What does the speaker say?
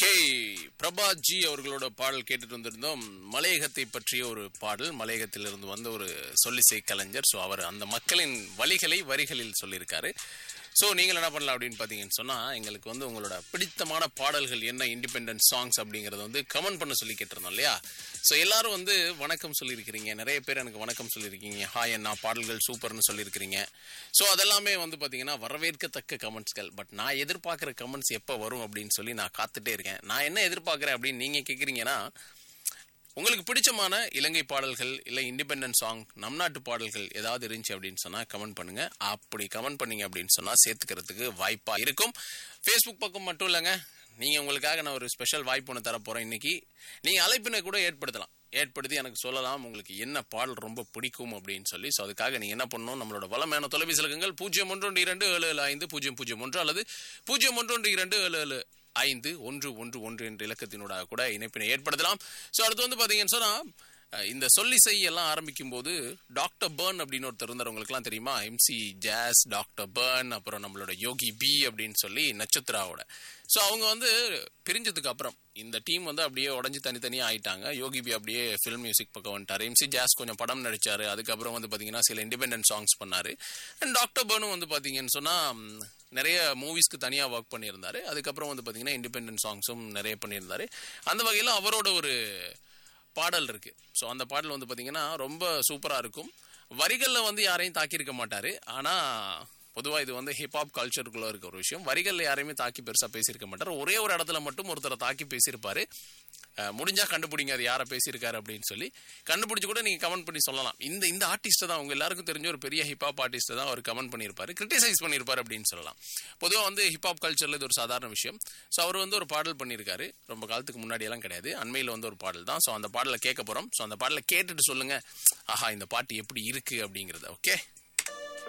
okay பிரபாஜி அவர்களோட பாடல் கேட்டுட்டு வந்திருந்தோம் மலையகத்தை பற்றிய ஒரு பாடல் மலையகத்திலிருந்து வந்த ஒரு சொல்லிசை கலைஞர் ஸோ அவர் அந்த மக்களின் வழிகளை வரிகளில் சொல்லியிருக்காரு ஸோ நீங்கள் என்ன பண்ணலாம் அப்படின்னு பார்த்தீங்கன்னு சொன்னால் எங்களுக்கு வந்து உங்களோட பிடித்தமான பாடல்கள் என்ன இண்டிபெண்டன்ட் சாங்ஸ் அப்படிங்கிறத வந்து கமெண்ட் பண்ண சொல்லி கேட்டிருந்தோம் இல்லையா ஸோ எல்லாரும் வந்து வணக்கம் சொல்லியிருக்கிறீங்க நிறைய பேர் எனக்கு வணக்கம் சொல்லியிருக்கீங்க ஹாய் அண்ணா பாடல்கள் சூப்பர்னு சொல்லியிருக்கிறீங்க ஸோ அதெல்லாமே வந்து பார்த்தீங்கன்னா வரவேற்கத்தக்க கமெண்ட்ஸ்கள் பட் நான் எதிர்பார்க்குற கமெண்ட்ஸ் எப்போ வரும் அப்படின்னு சொல்லி நான் காத்துட்டே இருக்கேன் நான் என்ன எதிர்பார்க்குறேன் அப்படின்னு நீங்கள் கேட்குறீங்கன்னா உங்களுக்கு பிடிச்சமான இலங்கை பாடல்கள் இல்லை இண்டிபெண்டன்ட் சாங் நம் நாட்டு பாடல்கள் ஏதாவது இருந்துச்சு அப்படின்னு சொன்னால் கமெண்ட் பண்ணுங்க அப்படி கமெண்ட் பண்ணீங்க அப்படின்னு சொன்னால் சேர்த்துக்கிறதுக்கு வாய்ப்பாக இருக்கும் ஃபேஸ்புக் பக்கம் மட்டும் இல்லைங்க நீங்கள் உங்களுக்காக நான் ஒரு ஸ்பெஷல் வாய்ப்பு ஒன்று தரப்போகிறேன் இன்னைக்கு நீங்கள் அழைப்பினை கூட ஏற்படுத்தலாம் ஏற்படுத்தி எனக்கு சொல்லலாம் உங்களுக்கு என்ன பாடல் ரொம்ப பிடிக்கும் அப்படின்னு சொல்லி ஸோ அதுக்காக நீங்கள் என்ன பண்ணணும் நம்மளோட வளமையான தொலைபேசி இலக்கங்கள் பூஜ்ஜியம் ஒன்று ஒன்று இரண்டு ஏழு ஏழு ஐந்து பூஜ்ஜியம் பூஜ்ஜியம் ஒன்று அல்லது பூஜ்ஜியம் ஒன்று ஒன்று இரண்டு ஏழு ஏழு ஐந்து ஒன்று ஒன்று ஒன்று என்ற இலக்கத்தினூடாக கூட இணைப்பினை ஏற்படுத்தலாம் ஸோ அடுத்து வந்து பார்த்தீங்கன்னு சொன்னால் அஹ், இந்த சொல்லிசை எல்லாம் ஆரம்பிக்கும் போது டாக்டர் பர்ன் அப்படின்னு ஒருத்தர் இருந்தார் உங்களுக்குலாம் தெரியுமா எம்சி ஜாஸ் டாக்டர் பர்ன் அப்புறம் நம்மளோட யோகி பி அப்படின்னு சொல்லி நட்சத்திராவோட ஸோ அவங்க வந்து பிரிஞ்சதுக்கு அப்புறம் இந்த டீம் வந்து அப்படியே உடஞ்சி தனித்தனியாக ஆயிட்டாங்க யோகி பி அப்படியே ஃபில்ம் மியூசிக் பக்கம் வந்துட்டார் எம்சி ஜாஸ் கொஞ்சம் படம் நடிச்சாரு அதுக்கப்புறம் வந்து பார்த்தீங்கன்னா சில இண்டிபெண்டன்ட் சாங்ஸ் பண்ணாரு அண்ட் டாக்டர் பர்னும் வந்து பார்த்தீங்கன்னு சொன்னால் நிறைய மூவிஸ்க்கு தனியாக ஒர்க் பண்ணியிருந்தாரு அதுக்கப்புறம் வந்து பார்த்தீங்கன்னா இண்டிபெண்டன்ட் சாங்ஸும் நிறைய பண்ணியிருந்தாரு அந்த வகையில் அவரோட ஒரு பாடல் இருக்கு ஸோ அந்த பாடல் வந்து பார்த்தீங்கன்னா ரொம்ப சூப்பராக இருக்கும் வரிகளில் வந்து யாரையும் தாக்கியிருக்க மாட்டாரு ஆனால் பொதுவாக இது வந்து ஹிப்ஹாப் கல்ச்சருக்குள்ள இருக்க ஒரு விஷயம் வரிகளில் யாரையுமே தாக்கி பெருசாக பேசியிருக்க மாட்டார் ஒரே ஒரு இடத்துல மட்டும் ஒருத்தரை தாக்கி பேசியிருப்பாரு அஹ், முடிஞ்சா கண்டுபிடிங்க அது யாரை பேசியிருக்காரு அப்படின்னு சொல்லி கண்டுபிடிச்சு கூட நீங்க கமெண்ட் பண்ணி சொல்லலாம் இந்த இந்த ஆர்டிஸ்ட்டை தான் உங்க எல்லாருக்கும் தெரிஞ்ச ஒரு பெரிய ஹிப்ஹாப் ஆர்டிஸ்ட்டை தான் அவர் கமெண்ட் பண்ணியிருப்பாரு கிரிட்டிசைஸ் பண்ணியிருப்பாரு அப்படின்னு சொல்லலாம் பொதுவாக வந்து ஹிப்ஹாப் கல்ச்சர்ல இது ஒரு சாதாரண விஷயம் ஸோ அவர் வந்து ஒரு பாடல் பண்ணியிருக்காரு ரொம்ப காலத்துக்கு முன்னாடி எல்லாம் கிடையாது அண்மையில் வந்து ஒரு பாடல் தான் ஸோ அந்த பாடலை கேட்க போறோம் ஸோ அந்த பாடலை கேட்டுட்டு சொல்லுங்க ஆஹா இந்த பாட்டு எப்படி இருக்கு அப்படிங்கறத ஓகே